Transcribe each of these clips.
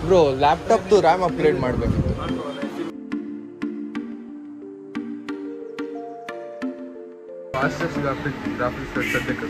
Bro ಲ್ಯಾಪ್ಟಾಪ್ದು RAM upgrade ಮಾಡಬೇಕಿತ್ತು fastest graphic graphics card ಸದ್ಯಕ್ಕೆ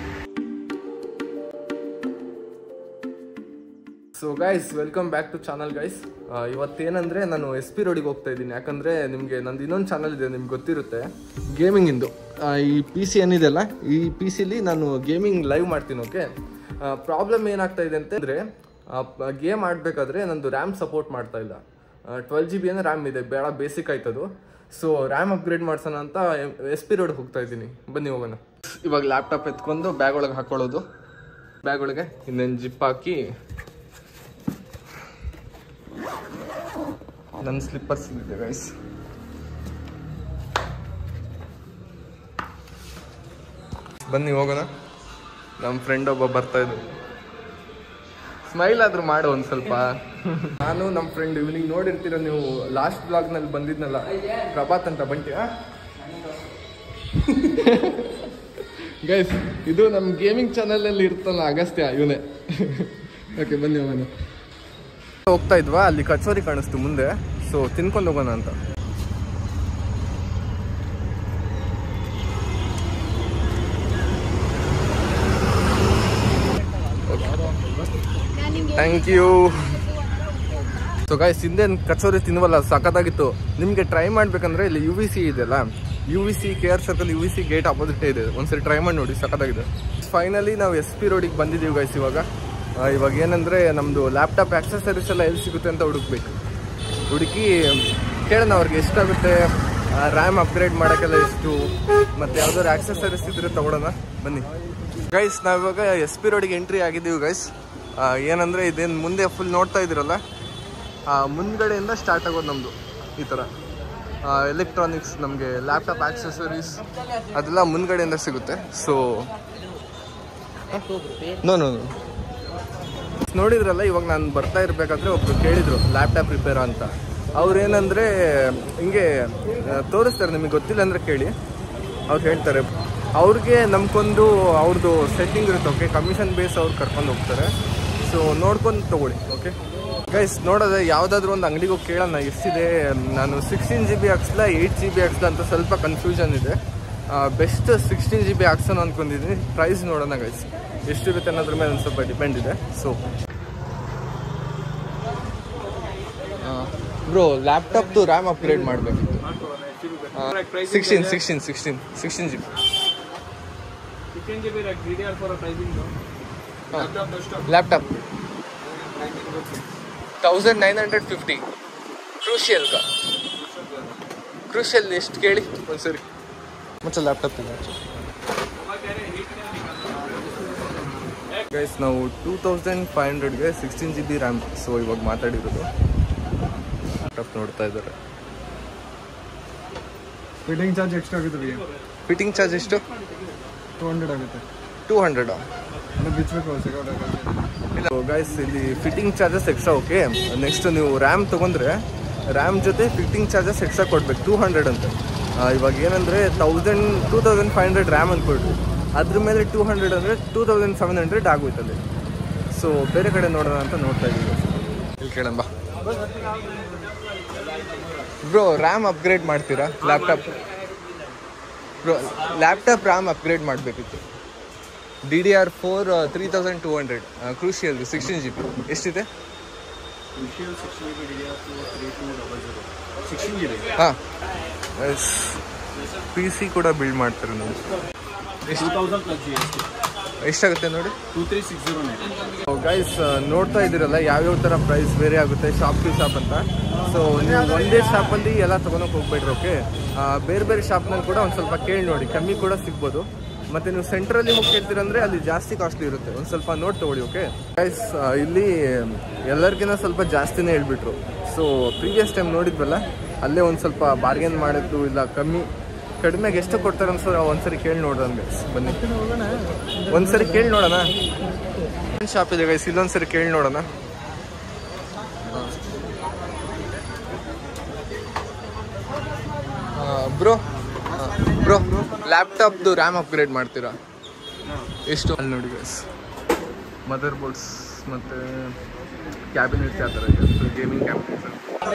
so guys welcome back to channel guys ಇವತ್ತೇನಂದ್ರೆ ನಾನು ಎಸ್ ಪಿ ರೋಡಿಗೆ ಹೋಗ್ತಾ ಇದ್ದೀನಿ ಯಾಕಂದ್ರೆ ನಿಮಗೆ ನಂದು ಇನ್ನೊಂದು ಚಾನಲ್ ಇದೆ ನಿಮ್ಗೆ ಗೊತ್ತಿರುತ್ತೆ ಗೇಮಿಂಗಿಂದು ಈ ಪಿ ಸಿ ಏನಿದೆಲ್ಲ ಈ ಪಿ ಸಿಲಿ ನಾನು ಗೇಮಿಂಗ್ ಲೈವ್ ಮಾಡ್ತೀನಿ ಓಕೆ ಪ್ರಾಬ್ಲಮ್ ಏನಾಗ್ತಾ ಇದೆ ಅಂತಂದರೆ ಗೇಮ್ ಆಡಬೇಕಾದ್ರೆ ನಂದು ರ್ಯಾಮ್ ಸಪೋರ್ಟ್ ಮಾಡ್ತಾ ಇಲ್ಲ ಟ್ವೆಲ್ ಜಿ ಬಿ ಅಂದರೆ ರ್ಯಾಮ್ ಇದೆ ಬೇಡ ಬೇಸಿಕ್ ಆಯ್ತದು ಸೊ ರ್ಯಾಮ್ ಅಪ್ಗ್ರೇಡ್ ಮಾಡ್ಸೋಣ ಅಂತ ಎಸ್ ಪಿ ರೋಡ್ ಹೋಗ್ತಾ ಇದ್ದೀನಿ ಬನ್ನಿ ಹೋಗೋಣ ಇವಾಗ ಲ್ಯಾಪ್ಟಾಪ್ ಎತ್ಕೊಂಡು ಬ್ಯಾಗ್ ಒಳಗೆ ಹಾಕೊಳ್ಳೋದು ಬ್ಯಾಗ್ ಒಳಗೆ ಇನ್ನೇನು ಜಿಪ್ ಹಾಕಿ ನನ್ನ ಸ್ಲಿಪ್ಪರ್ಸ್ ಇದೆ ಗೈಸ್ ಬನ್ನಿ ಹೋಗೋಣ ನಮ್ಮ ಫ್ರೆಂಡ್ ಒಬ್ಬ ಬರ್ತಾ ಇದ್ರು ಸ್ಮೈಲ್ ಆದ್ರೂ ಮಾಡು ಒಂದ್ ಸ್ವಲ್ಪ ನಾನು ನಮ್ಮ ಫ್ರೆಂಡ್ ಇವನಿಗೆ ನೋಡಿರ್ತೀರ ನೀವು ಲಾಸ್ಟ್ ಬ್ಲಾಗ್ ನಲ್ಲಿ ಬಂದಿದ್ನಲ್ಲ ಪ್ರಭಾತ್ ಅಂತ ಬಂಟಿ ಗೈಸ್ ಇದು ನಮ್ಮ ಗೇಮಿಂಗ್ ಚಾನಲ್ ಅಲ್ಲಿ ಇರ್ತಲ್ಲ ಅಗಸ್ತ್ಯ ಇವನೇ ಓಕೆ ಬನ್ನಿ ಹೋಗೋಣ ಹೋಗ್ತಾ ಇದ್ವಾ ಅಲ್ಲಿ ಕಚೋರಿ ಕಾಣಿಸ್ತು ಮುಂದೆ ಸೊ ತಿನ್ಕೊಂಡು ಹೋಗೋಣ ಅಂತ ಥ್ಯಾಂಕ್ ಯು ಸೊ ಗಾಯ್ಸ್ ಹಿಂದೇನು ಕಚೋರಿ ತಿನ್ವಲ್ಲ ಸಖತ್ತಾಗಿತ್ತು ನಿಮಗೆ ಟ್ರೈ ಮಾಡ್ಬೇಕಂದ್ರೆ ಇಲ್ಲಿ ಯು ವಿ ಸಿ ಇದೆಯಲ್ಲ U V C K R circle U V C gate opposite ಇದೆ ಒಂದ್ಸರಿ ಟ್ರೈ ಮಾಡಿ ನೋಡಿ ಸಖತ್ತಾಗಿದೆ ಫೈನಲಿ ನಾವು ಎಸ್ ಪಿ ರೋಡಿಗೆ ಬಂದಿದ್ದೀವಿ ಗೈಸ್ ಇವಾಗ ಆ, ಇವಾಗ ಏನಂದ್ರೆ ನಮ್ಮದು ಲ್ಯಾಪ್ಟಾಪ್ ಆಕ್ಸೆಸರೀಸ್ ಎಲ್ಲ ಎಲ್ಲಿ ಸಿಗುತ್ತೆ ಅಂತ ಹುಡುಕ್ಬೇಕು ಹುಡುಕಿ ಕೇಳೋಣ ಅವ್ರಿಗೆ ಎಷ್ಟಾಗುತ್ತೆ ರ್ಯಾಮ್ ಅಪ್ಗ್ರೇಡ್ ಮಾಡೋಕ್ಕೆಲ್ಲ ಎಷ್ಟು ಮತ್ತು ಯಾವ್ದಾದ್ರು ಆಕ್ಸೆಸರೀಸ್ ಇದ್ರೆ ತಗೊಳ್ಳೋಣ ಬನ್ನಿ ಗೈಸ್ ನಾವಿವಾಗ ಎಸ್ ಪಿ ರೋಡಿಗೆ ಎಂಟ್ರಿ ಆಗಿದ್ದೀವಿ ಗೈಸ್ ಏನಂದರೆ ಇದೇನು ಮುಂದೆ ಫುಲ್ ನೋಡ್ತಾ ಇದ್ದೀರಲ್ಲ ಆ, ಮುಂದ್ಗಡೆಯಿಂದ ಸ್ಟಾರ್ಟ್ ಆಗೋದು ನಮ್ಮದು ಈ ಥರ ಎಲೆಕ್ಟ್ರಾನಿಕ್ಸ್ ನಮಗೆ ಲ್ಯಾಪ್ಟಾಪ್ ಆಕ್ಸೆಸರೀಸ್ ಅದೆಲ್ಲ ಮುಂದ್ಗಡೆಯಿಂದ ಸಿಗುತ್ತೆ ಸೊ ನೋ ನೋ ನೋಡಿದ್ರಲ್ಲ ಇವಾಗ ನಾನು ಬರ್ತಾ ಇರಬೇಕಾದ್ರೆ ಒಬ್ರು ಕೇಳಿದ್ರು ಲ್ಯಾಪ್ಟಾಪ್ ರಿಪೇರ್ ಅಂತ ಅವ್ರು ಏನಂದ್ರೆ ಹಿಂಗೆ ಆ, ತೋರಿಸ್ತಾರೆ ನಿಮಗೆ ಗೊತ್ತಿಲ್ಲ ಅಂದ್ರೆ ಕೇಳಿ ಅವ್ರು ಹೇಳ್ತಾರೆ ಅವ್ರಿಗೆ ನಮ್ಗೊಂದು ಅವ್ರದ್ದು ಸೆಟ್ಟಿಂಗ್ ಇರುತ್ತೆ ಓಕೆ ಕಮಿಷನ್ ಬೇಸ್ ಅವ್ರು ಕರ್ಕೊಂಡು ಹೋಗ್ತಾರೆ ಸೊ ನೋಡ್ಕೊಂಡು ತಗೊಳ್ಳಿ ಓಕೆ ಗೈಸ್ ನೋಡೋದೆ ಯಾವುದಾದ್ರೂ ಒಂದು ಅಂಗಡಿಗೆ ಹೋಗಿ ಕೇಳೋಣ ಎಷ್ಟಿದೆ ನಾನು ಸಿಕ್ಸ್ಟೀನ್ ಜಿ ಬಿ ಹಾಕ್ಸ್ಲಾ ಏಯ್ಟ್ ಜಿ ಬಿ ಹಾಕ್ಸ್ಲಾ ಅಂತ ಸ್ವಲ್ಪ ಕನ್ಫ್ಯೂಷನ್ ಇದೆ ಬೆಸ್ಟ್ ಸಿಕ್ಸ್ಟೀನ್ ಜಿ ಬಿ ಹಾಕ್ಸೋಣ ಅಂದ್ಕೊಂಡಿದ್ದೀನಿ ಪ್ರೈಸ್ ನೋಡೋಣ ಗೈಸ್ ಎಷ್ಟಿರುತ್ತೆ ಅನ್ನೋದ್ರ ಮೇಲೆ ಒಂದು ಸ್ವಲ್ಪ ಡಿಪೆಂಡ್ ಇದೆ ಸೊ ಬ್ರೋ ಲ್ಯಾಪ್ಟಾಪ್ದು ರ್ಯಾಮ್ ಅಪ್ಗ್ರೇಡ್ ಮಾಡಬೇಕಿತ್ತು sixteen sixteen sixteen sixteen G B ಚಿಕನ್ G B D D R four pricing laptop thousand nine hundred fifty crucial crucial ಎಷ್ಟು ಕೇಳಿ ಒಂದ್ಸರಿ ಮತ್ತೆ ಲ್ಯಾಪ್ಟಾಪ್ ಗೈಸ್ ನಾವು ಟೂ ತೌಸಂಡ್ ಫೈವ್ ಹಂಡ್ರೆಡ್ಗೆ sixteen G B RAM so ಇವಾಗ ಮಾತಾಡಿರೋದು ಲ್ಯಾಪ್ಟಾಪ್ ನೋಡ್ತಾ ಇದ್ದಾರೆ ಫಿಟ್ಟಿಂಗ್ ಚಾರ್ಜ್ ಎಕ್ಸ್ಟ್ರಾ ಆಗುತ್ತೆ ರೀ ಫಿಟ್ಟಿಂಗ್ ಚಾರ್ಜ್ ಎಷ್ಟು ಟೂ ಹಂಡ್ರೆಡ್ ಆಗುತ್ತೆ ಟೂ ಹಂಡ್ರೆಡಾ ಅದು ಬಿಚ್ಚಬೇಕು ಸಿಗೋದಾಗ ಗೈಸ್ ಇಲ್ಲಿ fitting charges extra okay next ನೀವು ರ್ಯಾಮ್ ತೊಗೊಂಡ್ರೆ ರ್ಯಾಮ್ ಜೊತೆ ಫಿಟ್ಟಿಂಗ್ ಚಾರ್ಜಸ್ ಎಕ್ಸ್ಟ್ರಾ ಕೊಡ್ಬೇಕು ಟೂ ಹಂಡ್ರೆಡ್ ಅಂತ ಆ, ಇವಾಗ ಏನಂದರೆ thousand two thousand five hundred RAM ಅಂದ್ಕೊಳ್ರಿ ಅದ್ರ ಮೇಲೆ ಟೂ ಹಂಡ್ರೆಡ್ ಅಂದರೆ ಟೂ ತೌಸಂಡ್ ಸೆವೆನ್ ಹಂಡ್ರೆಡ್ ಆಗೋಯ್ತಲ್ಲಿ ಸೊ ಬೇರೆ ಕಡೆ ನೋಡೋಣ ಅಂತ ನೋಡ್ತಾ ಇದ್ದೀವಿ ಇಲ್ಲಿ ಕೇಳಂಬ ಬ್ರೋ ರ್ಯಾಮ್ ಅಪ್ಗ್ರೇಡ್ ಮಾಡ್ತೀರಾ laptop bro laptop RAM upgrade ಮಾಡಬೇಕಿತ್ತು D D R four three thousand two hundred Crucial sixteen G B ಎಷ್ಟಿದೆ ಹಾಂ ಪಿ ಸಿ ಕೂಡ ಬಿಲ್ಡ್ ಮಾಡ್ತಾರೆ ನೀವು two thousand plus G S T ಎಷ್ಟಾಗುತ್ತೆ ನೋಡಿ two three six zero nine guys ನೋಡ್ತಾ ಇದ್ದೀರಲ್ಲ ಯಾವ್ಯಾವ ಥರ ಪ್ರೈಸ್ ಬೇರೆ ಆಗುತ್ತೆ ಶಾಪ್ ಟು ಶಾಪ್ ಅಂತ ಸೊ ನೀವು ಒಂದೇ ಶಾಪಲ್ಲಿ ಎಲ್ಲ ತೊಗೊಳಕ್ಕೆ ಹೋಗ್ಬೇಡ್ರಿ ಓಕೆ ಬೇರೆ ಬೇರೆ ಶಾಪ್ನಲ್ಲಿ ಕೂಡ ಒಂದು ಸ್ವಲ್ಪ ಕೇಳಿ ನೋಡಿ ಕಮ್ಮಿ ಕೂಡ ಸಿಗ್ಬೋದು ಮತ್ತು ನೀವು ಸೆಂಟ್ರಲ್ಲಿ ಹೋಗಿ ಕೇಳ್ತೀರಂದ್ರೆ ಅಲ್ಲಿ ಜಾಸ್ತಿ ಕಾಸ್ಟ್ಲಿ ಇರುತ್ತೆ ಒಂದು ಸ್ವಲ್ಪ ನೋಡಿ ತೊಗೊಳ್ಳಿ ಓಕೆ ಗೈಸ್ ಇಲ್ಲಿ ಎಲ್ಲರಿಗಿಂತ ಸ್ವಲ್ಪ ಜಾಸ್ತಿನೇ ಹೇಳ್ಬಿಟ್ರು ಸೊ ಪ್ರೀವಿಯಸ್ ಟೈಮ್ ನೋಡಿದ್ವಲ್ಲ ಅಲ್ಲೇ ಒಂದು ಸ್ವಲ್ಪ ಬಾರ್ಗೇನ್ ಮಾಡಿದ್ದು ಇಲ್ಲ ಕಮ್ಮಿ ಕಡಿಮೆಗೆ ಎಷ್ಟು ಕೊಡ್ತಾರೆ ಅನ್ಸೋ ಒಂದ್ಸರಿ ಕೇಳಿ ನೋಡೋಣ ಗೈಸ್ ಬನ್ನಿ ಒಂದ್ಸರಿ ಕೇಳಿ ನೋಡೋಣ ಶಾಪ್ ಇದೆ ಗೈಸ್ ಇಲ್ಲೊಂದ್ಸರಿ ಕೇಳಿ ನೋಡೋಣ ಬ್ರೋ ಬ್ರೋ ಲ್ಯಾಪ್ಟಾಪ್ದು ರ್ಯಾಮ್ ಅಪ್ಗ್ರೇಡ್ ಮಾಡ್ತೀರಾ ಎಷ್ಟು ಅಲ್ಲಿ ನೋಡಿ ಗೈಸ್ ಮದರ್ ಬೋರ್ಡ್ಸ್ ಮತ್ತು ಕ್ಯಾಬಿನೆಟ್ಸ್ ಯಾವ ಥರ ಇದೆ ಸೊ ಗೇಮಿಂಗ್ ಕ್ಯಾಬಿನೆಟ್ಸ್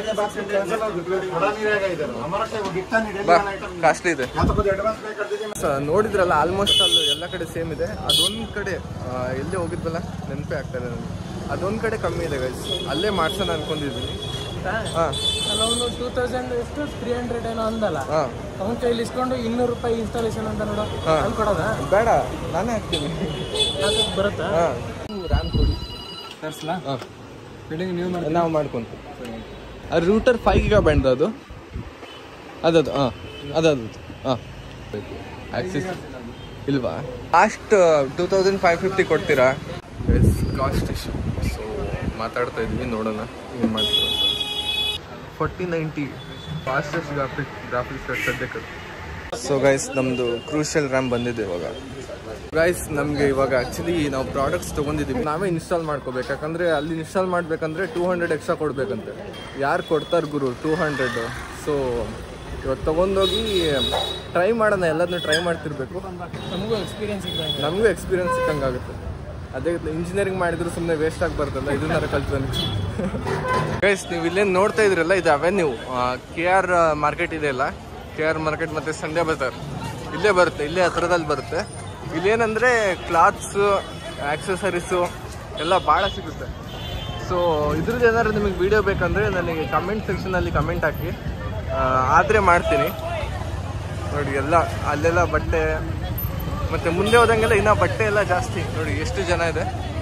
ಬಾ ಕಾಸ್ಟ್ಲಿ ಇದೆ ಸ- ನೋಡಿದ್ರಲ್ಲ ಆಲ್ಮೋಸ್ಟ್ ಅಲ್ಲಿ ಎಲ್ಲ ಕಡೆ ಸೇಮ್ ಇದೆ ಅದೊಂದು ಕಡೆ ಆ, ಎಲ್ಲೇ ಹೋಗಿದ್ವಲ್ಲ ನೆನಪೇ ಆಗ್ತಾ ಇದೆ ನನಗೆ ಅದೊಂದು ಕಡೆ ಕಮ್ಮಿ ಇದೆ ಗೈಸ್ ಅಲ್ಲೇ ಮಾಡ್ಸೋಣ ಅನ್ಕೊಂಡಿದ್ದೀನಿ ಹಾಂ ಅಲ್ಲ ಒಂದು ಟೂ ತೌಸಂಡ್ ಎಷ್ಟು ತ್ರೀ ಹಂಡ್ರೆಡ್ ಏನೋ ಅಂದಲ್ಲ ಹಾಂ ಅವನ ಕೈಲಿ ಇಸ್ಕೊಂಡು ಇನ್ನೂರು ರೂಪಾಯಿ ಇನ್ಸ್ಟಾಲೇಷನ್ ಅಂತ ನೋಡು ಹಾ. ಅಲ್ಲಿ ಕೊಡೋದಾ ಬೇಡ ನಾನೇ ಹಾಕ್ತೀನಿ ಅದಕ್ಕೆ ಬರುತ್ತಾ ಹಾಂ ರ್ಯಾಮ್ ಕೊಡಿ ತರ್ಸ್ಲಾ ಹಾಂ ಬಿಲ್ಡಿಂಗ್ ನೀವು ಮಾಡಿ ನಾವು ಮಾಡ್ಕೊಂತೀವಿ ಅದು ರೂಟರ್ ಫೈವ್ ಗಿಗಾ ಬ್ಯಾಂಡ್ ಅದು ಅದದು ಹಾಂ ಅದದು ಹಾಂ ಆಕ್ಸಿಸ್ ಇಲ್ವಾ last two thousand five fifty ಕೊಡ್ತೀರಾ ಕಾಸ್ಟ್ ಇಶ್ಯೂ ಸೊ ಮಾತಾಡ್ತಾ ಇದ್ವಿ ನೋಡೋಣ ಏನು ಮಾಡ್ತೀರಾ forty ninety fastest graphic graphics card ಸದ್ಯಕ್ಕೆ ಸೊ ಗೈಸ್ ನಮ್ಮದು ಕ್ರೂಷಿಯಲ್ ರ್ಯಾಮ್ ಬಂದಿದೆ ಇವಾಗ ಗೈಸ್ ನಮಗೆ ಇವಾಗ ಆ್ಯಕ್ಚುಲಿ ನಾವು ಪ್ರಾಡಕ್ಟ್ಸ್ ತೊಗೊಂಡಿದ್ದೀವಿ ನಾವೇ ಇನ್ಸ್ಟಾಲ್ ಮಾಡ್ಕೋಬೇಕು ಯಾಕಂದರೆ ಅಲ್ಲಿ ಇನ್ಸ್ಟಾಲ್ ಮಾಡಬೇಕಂದ್ರೆ ಟೂ ಹಂಡ್ರೆಡ್ ಎಕ್ಸ್ಟ್ರಾ ಕೊಡಬೇಕಂತೆ ಯಾರು ಕೊಡ್ತಾರೆ ಗುರು ಟೂ ಹಂಡ್ರೆಡು ಸೊ ಇವತ್ತು ತೊಗೊಂಡೋಗಿ ಟ್ರೈ ಮಾಡೋಣ ಎಲ್ಲದನ್ನೂ ಟ್ರೈ ಮಾಡ್ತಿರ್ಬೇಕು ನಮಗೂ ಎಕ್ಸ್ಪೀರಿಯನ್ಸ್ ಇದ್ದಂಗೆ ನಮಗೂ ಎಕ್ಸ್ಪೀರಿಯನ್ಸ್ ಸಿಕ್ಕಂಗಾಗುತ್ತೆ ಅದೇ ಇಂಜಿನಿಯರಿಂಗ್ ಮಾಡಿದ್ರು ಸುಮ್ಮನೆ ವೇಸ್ಟ್ ಆಗ್ಬಾರ್ದಲ್ಲ ಇದನ್ನಾರ ಕಲ್ತ್ಕೊಂಡು ಗೈಸ್ ನೀವು ಇಲ್ಲೇನು ನೋಡ್ತಾ ಇದ್ರಲ್ಲ ಇದು ಅವೆನ್ಯೂ ಕೆ ಆರ್ ಮಾರ್ಕೆಟ್ ಇದೆ ಅಲ್ಲ ಕೆ ಆರ್ ಮಾರ್ಕೆಟ್ ಮತ್ತು ಸಂಡೇ ಬಜಾರ್ ಇಲ್ಲೇ ಬರುತ್ತೆ ಇಲ್ಲೇ ಹತ್ರದಲ್ಲಿ ಬರುತ್ತೆ ಇಲ್ಲೇನಂದರೆ ಕ್ಲಾತ್ಸು ಆಕ್ಸೆಸರೀಸು ಎಲ್ಲ ಭಾಳ ಸಿಗುತ್ತೆ ಸೊ ಇದ್ರದ್ದು ಏನಾದ್ರು ನಿಮಗೆ ವಿಡಿಯೋ ಬೇಕಂದರೆ ನನಗೆ ಕಮೆಂಟ್ ಸೆಕ್ಷನಲ್ಲಿ ಕಮೆಂಟ್ ಹಾಕಿ ಆದರೆ ಮಾಡ್ತೀನಿ ನೋಡಿ ಎಲ್ಲ ಅಲ್ಲೆಲ್ಲ ಬಟ್ಟೆ ಮತ್ತೆ ಮುಂದೆ ಹೋದಂಗೆಲ್ಲ ಇನ್ನ ಬಟ್ಟೆ ಎಲ್ಲ ಜಾಸ್ತಿ ನೋಡಿ ಎಷ್ಟು ಜನ ಇದೆ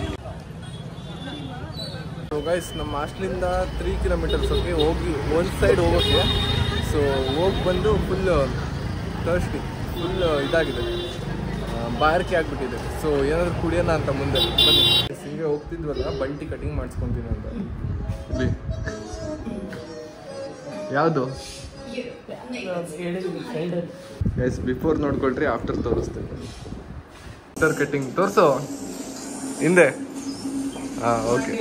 ಗೈಸ್ ನಮ್ಮ ಹಾಸ್ಟ್ಲಿಂದ ತ್ರೀ ಕಿಲೋಮೀಟರ್ಸ್ ಹೋಗಿ ಹೋಗಿ ಒಂದು ಸೈಡ್ ಹೋಗೋಕ್ಕೆ ಸೊ ಹೋಗಿ ಬಂದು ಫುಲ್ ತರ್ಸ್ಟಿ ಫುಲ್ ಇದಾಗಿದೆ ಆ, ಬಾಯಾರಿಕೆ ಆಗ್ಬಿಟ್ಟಿದೆ ಸೊ ಏನಾದ್ರು ಕುಡಿಯೋಣ ಅಂತ ಮುಂದೆ ಬನ್ನಿ ಹಿಂಗೆ ಹೋಗ್ತಿದ್ವಲ್ಲ ಬಂಟಿ ಕಟಿಂಗ್ ಮಾಡಿಸ್ಕೊಂತೀನಿ ಅಂತ ಇಲ್ಲಿ ಯಾವುದು ಗೈಸ್ ಬಿಫೋರ್ ನೋಡ್ಕೊಳ್ರಿ ಆಫ್ಟರ್ ತೋರಿಸ್ತೇನೆ ಆಫ್ಟರ್ ಕಟಿಂಗ್ ತೋರಿಸು ಹಿಂದೆ ಹಾಂ ಓಕೆ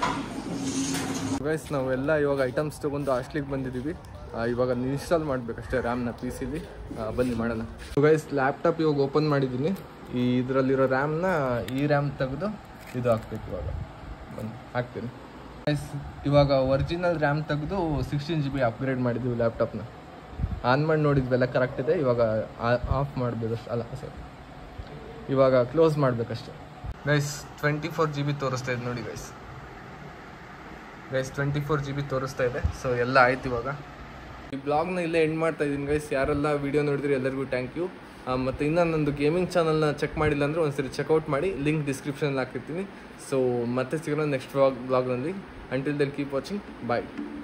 ಗೈಸ್ ನಾವೆಲ್ಲ ಇವಾಗ ಐಟಮ್ಸ್ ತೊಗೊಂಡು ಹಾಸ್ಟ್ಲಿಗೆ ಬಂದಿದ್ದೀವಿ ಆ, ಇವಾಗ ಇನ್ಸ್ಟಾಲ್ ಮಾಡ್ಬೇಕಷ್ಟೇ ರ್ಯಾಮ್ನ ಪಿ ಸಿಲಿ ಬನ್ನಿ ಮಾಡೋಣ ಗೈಸ್ ಲ್ಯಾಪ್ಟಾಪ್ ಇವಾಗ ಓಪನ್ ಮಾಡಿದ್ದೀನಿ ಈ ಇದರಲ್ಲಿರೋ ರ್ಯಾಮ್ನ ಈ ರ್ಯಾಮ್ ತೆಗೆದು ಇದು ಹಾಕ್ಬೇಕು ಇವಾಗ ಬನ್ನಿ ಹಾಕ್ತೀನಿ ಗೈಸ್ ಇವಾಗ ಒರಿಜಿನಲ್ ರ್ಯಾಮ್ ತೆಗೆದು ಸಿಕ್ಸ್ಟೀನ್ ಜಿ ಬಿ ಅಪ್ಗ್ರೇಡ್ ಮಾಡಿದ್ದೀವಿ ಲ್ಯಾಪ್ಟಾಪ್ನ ಆನ್ ಮಾಡಿ ನೋಡಿದ್ವೆಲ್ಲ ಕರೆಕ್ಟ್ ಇದೆ ಇವಾಗ ಆಫ್ ಮಾಡಬೇಕಷ್ಟು ಅಲ್ಲ ಸರ್ ಇವಾಗ ಕ್ಲೋಸ್ ಮಾಡಬೇಕಷ್ಟೆ guys twenty four G B ತೋರಿಸ್ತಾ ಇದೆ ನೋಡಿ guys guys twenty four G B ತೋರಿಸ್ತಾ ಇದೆ ಸೊ ಎಲ್ಲ ಆಯ್ತು ಇವಾಗ ಈ ಬ್ಲಾಗ್ನ ಇಲ್ಲೇ ಎಂಡ್ ಮಾಡ್ತಾ ಇದ್ದೀನಿ ಗೈಸ್ ಯಾರೆಲ್ಲ ವಿಡಿಯೋ ನೋಡಿದ್ರಿ ಎಲ್ಲರಿಗೂ ಥ್ಯಾಂಕ್ ಯು ಮತ್ತು ಇನ್ನೂ ನಂದು ಗೇಮಿಂಗ್ ಚಾನಲ್ನ ಚೆಕ್ ಮಾಡಿಲ್ಲ ಅಂದರೆ ಒಂದ್ಸರಿ ಚೆಕ್ಔಟ್ ಮಾಡಿ ಲಿಂಕ್ ಡಿಸ್ಕ್ರಿಪ್ಷನಲ್ಲಿ ಹಾಕಿರ್ತೀನಿ ಸೊ ಮತ್ತೆ ಸಿಗೋಣ ನೆಕ್ಸ್ಟ್ ಬ್ಲಾಗ್ ಬ್ಲಾಗ್ನಲ್ಲಿ ಅಂಟಿಲ್ ದೆನ್ ಕೀಪ್ ವಾಚಿಂಗ್ ಬಾಯ್